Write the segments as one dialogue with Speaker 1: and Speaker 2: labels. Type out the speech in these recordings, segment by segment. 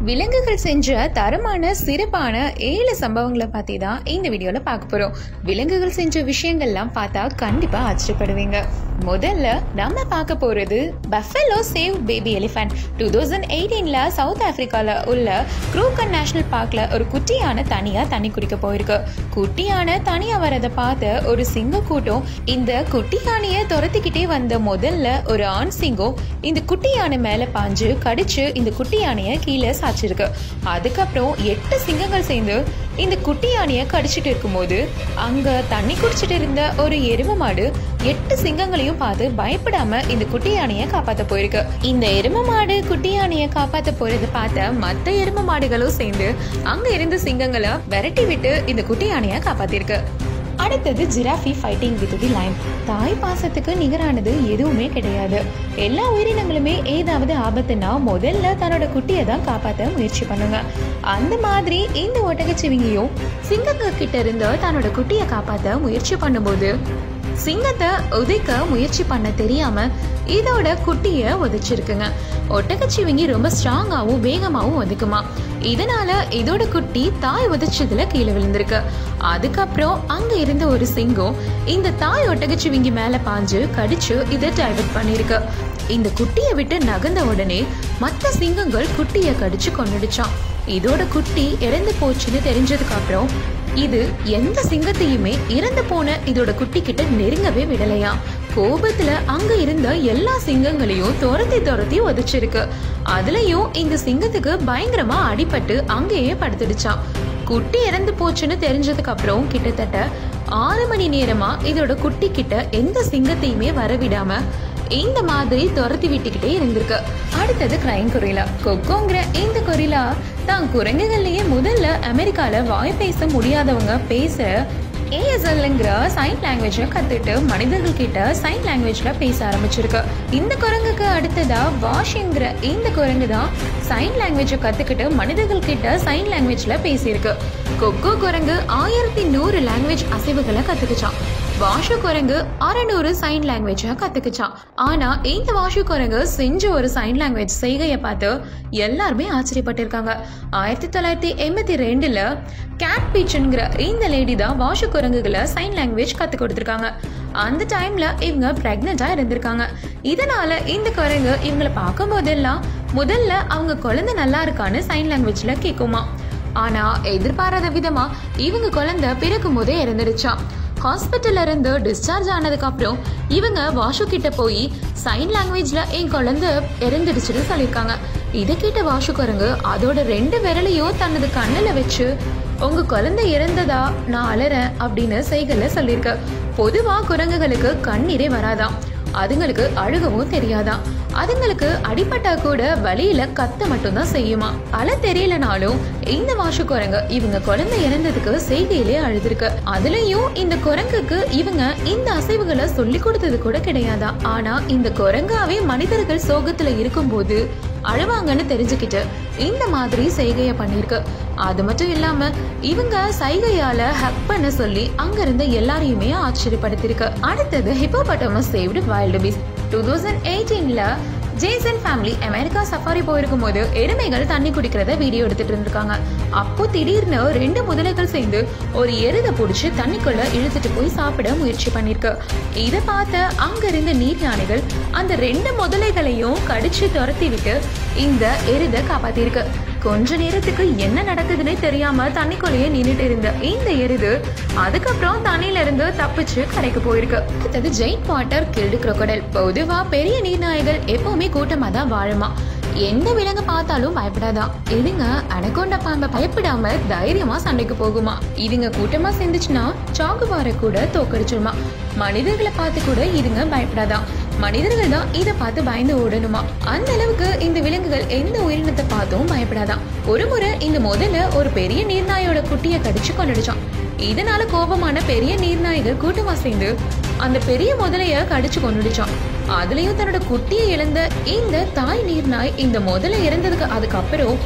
Speaker 1: விலங்குகள் செஞ்ச தரமான சிறப்பான ஏழு சம்பவங்களை பற்றி தான் இந்த வீடியோவில் பார்க்க போகிறோம் விலங்குகள் செஞ்ச விஷயங்கள்லாம் பார்த்தா கண்டிப்பாக ஆச்சரியப்படுவீங்க முதல்ல நம்ம பார்க்க போகிறது buffalo save baby elephant two thousand எயிட்டீனில் சவுத் ஆஃப்ரிக்காவில் உள்ள க்ரூக்கன் நேஷனல் பார்க்கில் ஒரு குட்டியான தனியாக தண்ணி குடிக்க போயிருக்கு குட்டியான தனியாக வரதை பார்த்த ஒரு சிங்க கூட்டம் இந்த குட்டி யானையை துரத்திக்கிட்டே வந்த முதல்ல ஒரு ஆண் சிங்கம் இந்த குட்டி யானை மேலே பாஞ்சு கடிச்சு இந்த குட்டி யானையை கீழே சாச்சிருக்கு அதுக்கப்புறம் எட்டு சிங்கங்கள் சேர்ந்து இந்த குட்டி யானையை கடிச்சிட்டு இருக்கும்போது அங்க தண்ணி குடிச்சிட்டு இருந்த ஒரு எரும மாடு எட்டு சிங்கங்களையும் பார்த்து பயப்படாம இந்த குட்டி யானையை காப்பாத்த போயிருக்கு இந்த எரும மாடு குட்டி யானையை காப்பாத்த போறதை பார்த்த மத்த எரும மாடுகளும் சேர்ந்து அங்க இருந்த சிங்கங்களை விரட்டி விட்டு இந்த குட்டி யானையை காப்பாத்திருக்கு அடுத்தது giraffe fighting with the lion தாய் பாசத்துக்கு நிகரானது எதுவுமே கிடையாது எல்லா உயிரினங்களுமே ஏதாவது ஆபத்துனா முதல்ல தன்னோட குட்டியை தான் காப்பாற்ற முயற்சி பண்ணுங்க அந்த மாதிரி இந்த ஒட்டகச்சிவிங்கியும் சிங்கங்க கிட்ட இருந்து தன்னோட குட்டியை காப்பாற்ற முயற்சி பண்ணும்போது சிங்கத்தை உதைக்க முயற்சி பண்ண தெரியாம இதோட குட்டிய உதைச்சிருக்குங்க ஒட்டகச்சிவிங்கி ரொம்ப ஸ்ட்ராங்காகவும் வேகமாகவும் உதைக்குமா இதனால இதோட குட்டி தாய் உதைச்சதுல கீழே விழுந்திருக்கு அதுக்கப்புறம் அங்க இருந்த ஒரு சிங்கம் இந்த தாய் ஒட்டகச்சிவிங்கி மேல பாஞ்சு கடிச்சு இதை டைவர்ட் பண்ணிருக்கு இந்த குட்டியை விட்டு நகர்ந்த உடனே மற்ற சிங்கங்கள் குட்டியை கடிச்சு கொண்டுடுச்சான் இதோட குட்டி இறந்து போச்சுன்னு தெரிஞ்சதுக்கு அப்புறம் இது எந்த சிங்கத்தையுமே இறந்து போன இதோட குட்டி கிட்ட நெருங்கவே விடலையா கோபத்துல அங்க இருந்த எல்லா சிங்கங்களையும் துரத்தி துரத்தி உதைச்சிருக்கு அதுலயும் இந்த சிங்கத்துக்கு பயங்கரமா அடிபட்டு அங்கேயே படுத்துடுச்சான் குட்டி இறந்து போச்சுன்னு தெரிஞ்சதுக்கு அப்புறம் கிட்டத்தட்ட ஆறு மணி நேரமா இதோட குட்டி கிட்ட எந்த சிங்கத்தையுமே வரவிடாம இந்த மாதிரி துரத்தி விட்டுக்கிட்டே இருந்திருக்கு அடுத்தது கிரைம் கொரிலா கொக்கோங்கிற இந்த கொரிலா தான் குரங்குகள்லயே முதல்ல அமெரிக்கால வாய் பேச முடியாதவங்க பேசுற ஏஎஸ்எல்ங்கிற சைன் லாங்குவேஜை கத்துட்டு மனிதர்கள் கிட்ட சைன் லாங்குவேஜ்ல பேச ஆரம்பிச்சிருக்கு இந்த குரங்குக்கு அடுத்ததா வாஷிங்கிற இந்த குரங்கு தான் சைன் லாங்குவேஜை கத்துக்கிட்டு மனிதர்கள் கிட்ட சைன் லாங்குவேஜ்ல பேசியிருக்கு கொக்கோ குரங்கு ஆயிரத்தி நூறு லாங்குவேஜ் அசைவுகளை கத்துக்குச்சான் வாஷு குரங்கு அறநூறு சைன் லாங்குவேஜை கத்துக்குச்சான் ஆனா இந்த வாஷு குரங்கு செஞ்ச ஒரு சைன் லாங்குவேஜ் செய்கையை பார்த்து எல்லாருமே ஆச்சரியப்பட்டிருக்காங்க ஆயிரத்தி தொள்ளாயிரத்தி எண்பத்தி ரெண்டுல கேட் பீச்சுங்கிற இந்த லேடி தான் வாஷு குரங்குகளை சைன் லாங்குவேஜ் கத்து கொடுத்துருக்காங்க அந்த டைம்ல இவங்க பிரெக்னெண்டா இருந்திருக்காங்க இதனால இந்த குரங்கு இவங்களை பார்க்கும் போதெல்லாம் முதல்ல அவங்க குழந்தை நல்லா இருக்கான்னு சைன் லாங்குவேஜ்ல கேட்குமா ஆனா எதிர்பாராத விதமா இவங்க குழந்தை பிறக்கும் போதே இறந்துடுச்சான் ஹாஸ்பிட்டல்ல இருந்து டிஸ்சார்ஜ் ஆனதுக்கு அப்புறம் இவங்க வாஷு கிட்ட போய் சைன் லாங்குவேஜ்ல என் குழந்தை இறந்துடுச்சுன்னு சொல்லியிருக்காங்க இதை கேட்ட வாஷு குரங்கு அதோட ரெண்டு விரலையும் தனது கண்ணுல வச்சு உங்க குழந்தை இறந்ததா நான் அலறேன் அப்படின்னு செய்கல சொல்லியிருக்க பொதுவா குரங்குகளுக்கு கண்ணீரே வராதாம் அதுங்களுக்கு அழுகவும் தெரியாதாம் அதுங்களுக்கு அடிபட்டா கூட வழியில கத்த மட்டும்தான் செய்யுமா அழ தெரியலனாலும் இந்த வாஷு குரங்கு இவங்க குழந்தை இறந்ததுக்கு செய்கையிலே அழுதுருக்கு அதுலயும் இந்த குரங்குக்கு இவங்க இந்த அசைவுகளை சொல்லி கொடுத்தது கூட கிடையாதா ஆனா இந்த குரங்காவே மனிதர்கள் சோகத்துல இருக்கும்போது அழுவாங்கன்னு தெரிஞ்சுக்கிட்டு இந்த மாதிரி செய்கையை பண்ணிருக்கு அது மட்டும் இல்லாம இவங்க சைகையால ஹக் பண்ண சொல்லி அங்க இருந்த எல்லாரையுமே ஆச்சரியப்படுத்திருக்கு அடுத்தது hippopotamus saved wildebeest two thousand எயிட்டீன்ல ஜேசன் ஃபேமிலி அமெரிக்கா சஃபாரி போயிருக்கும் போது எருமைகள் தண்ணி குடிக்கிறத வீடியோ எடுத்துட்டு இருந்திருக்காங்க அப்போ திடீர்னு ரெண்டு முதலைகள் சேர்ந்து ஒரு எருதை பிடிச்சி தண்ணிக்குள்ள இழுத்துட்டு போய் சாப்பிட முயற்சி பண்ணிருக்கு இதை பார்த்த அங்க இருந்த நீர் யானைகள் அந்த ரெண்டு முதலைகளையும் கடிச்சு துரத்தி விட்டு இந்த எருதை காப்பாத்திருக்கு கொஞ்ச நேரத்துக்கு என்ன நடக்குதுன்னே தெரியாம தண்ணிக்குள்ளேயே நின்னுட்டு இருந்த இந்த எருது அதுக்கப்புறம் தண்ணியில இருந்து தப்பிச்சு கரைக்கு போயிருக்கு அடுத்தது ஜெயின் வாட்டர் கில்டு crocodile பொதுவா பெரிய நீர்நாய்கள் எப்பவுமே கூட்டமா தான் வாழுமா எந்த விலங்கு பார்த்தாலும் பயப்படாதான் இதுங்க அனகொண்ட பாம்பை பயப்படாம தைரியமா சண்டைக்கு போகுமா இதுங்க கூட்டமா சேர்ந்துச்சுன்னா சாகுவார கூட தோக்கடிச்சிருமா மனிதர்களை பார்த்து கூட இதுங்க பயப்படாதான் மனிதர்கள் தான் இதை பார்த்து பயந்து ஓடணுமா அந்த அளவுக்கு இந்த விலங்குகள் எந்த உயிரினத்தை பார்த்தும் பயப்படாதான் ஒரு முறை இந்த முதல்ல ஒரு பெரிய நீர்நாயோட குட்டியை கடிச்சு கொண்டுடுச்சான் இதனால கோபமான பெரிய நீர்நாய்கள் கூட்டமா சேர்ந்து அந்த பெரிய முதலைய கடிச்சு கொண்டுடுச்சான் அதுலயும் தன்னோட குட்டியை இழந்த இந்த தாய் நீர்நாய் இந்த முதல்ல இறந்ததுக்கு அதுக்கப்புறம்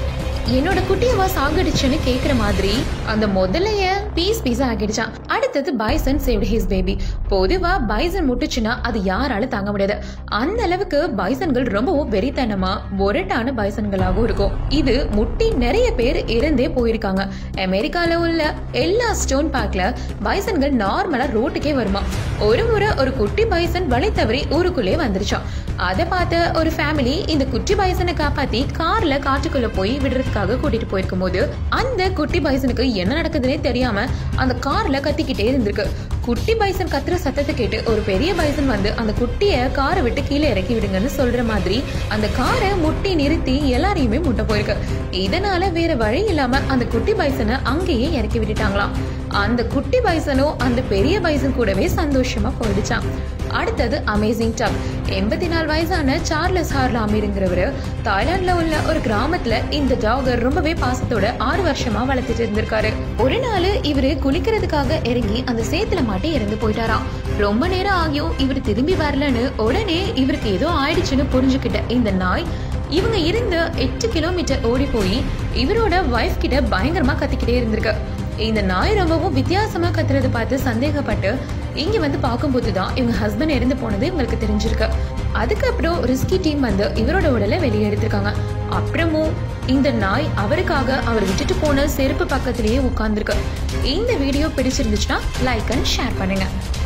Speaker 1: என்னோட குட்டியவா சாகடிச்சுன்னு கேக்குற மாதிரி அந்த முதலைய பீஸ் பீஸா ஆக்கிடுச்சான் அடுத்தது பைசன் சேவ்ட் ஹிஸ் பேபி பொதுவா பைசன் முட்டுச்சுன்னா அது யாரால தாங்க முடியாது அந்த அளவுக்கு பைசன்கள் ரொம்பவும் வெறித்தனமா ஒரட்டான பைசன்களாகவும் இருக்கும் இது முட்டி நிறைய பேர் இறந்தே போயிருக்காங்க அமெரிக்கால உள்ள எல்லா ஸ்டோன் பார்க்ல பைசன்கள் நார்மலா ரோட்டுக்கே வருமா ஒரு முறை ஒரு குட்டி பைசன் வழி தவறி ஊருக்குள்ளே வந்துருச்சான் அதை பார்த்த ஒரு ஃபேமிலி இந்த குட்டி பைசனை காப்பாத்தி கார்ல காட்டுக்குள்ள போய் விடுறதுக்காக கூட்டிட்டு போயிருக்கும் போது அந்த குட்டி பைசனுக்கு என்ன நடக்குதுன்னே தெரியாம அந்த கார்ல கத்திக்கிட்டே இருந்திருக்கு குட்டி பைசன் கத்துற சத்தத்தை கேட்டு ஒரு பெரிய பைசன் வந்து அந்த குட்டிய காரை விட்டு கீழே இறக்கி விடுங்கன்னு சொல்ற மாதிரி அந்த காரை முட்டி நிறுத்தி எல்லாரையுமே முட்ட போயிருக்கு இதனால வேற வழி இல்லாம அந்த குட்டி பைசனை அங்கேயே இறக்கி விட்டுட்டாங்களாம் அந்த குட்டி பைசனும் அந்த பெரிய பைசன் கூடவே சந்தோஷமா போயிடுச்சான் அடுத்தது அமேசிங் டப் எண்பத்தி நாலு வயசான சார்லஸ் ஹார்லாம் இருங்கிறவரு தாய்லாந்துல உள்ள ஒரு கிராமத்துல இந்த டாகர் ரொம்பவே பாசத்தோட ஆறு வருஷமா வளர்த்துட்டு இருந்திருக்காரு ஒரு நாள் இவரு குளிக்கிறதுக்காக இறங்கி அந்த சேத்துல மாட்டி இறந்து போயிட்டாராம் ரொம்ப நேரம் ஆகியும் இவர் திரும்பி வரலன்னு உடனே இவருக்கு ஏதோ ஆயிடுச்சுன்னு புரிஞ்சுக்கிட்ட இந்த நாய் இவங்க இருந்த எட்டு கிலோமீட்டர் ஓடி போய் இவரோட வைஃப் கிட்ட பயங்கரமா கத்திக்கிட்டே இருந்திருக்கு இந்த நாய் ரொம்பவும் வித்தியாசமா கத்துறது பார்த்து சந்தேகப்பட்டு இங்க வந்து பார்க்கும்போது தான் இவங்க ஹஸ்பண்ட் இறந்து போனது இவங்களுக்கு தெரிஞ்சிருக்கு அதுக்கப்புறம் ரிஸ்கி டீம் வந்து இவரோட உடலை வெளியே எடுத்திருக்காங்க அப்புறமும் இந்த நாய் அவருக்காக அவர் விட்டுட்டு போன செருப்பு பக்கத்திலேயே உட்கார்ந்துருக்கு இந்த வீடியோ பிடிச்சிருந்துச்சுன்னா லைக் அண்ட் ஷேர் பண்ணுங்க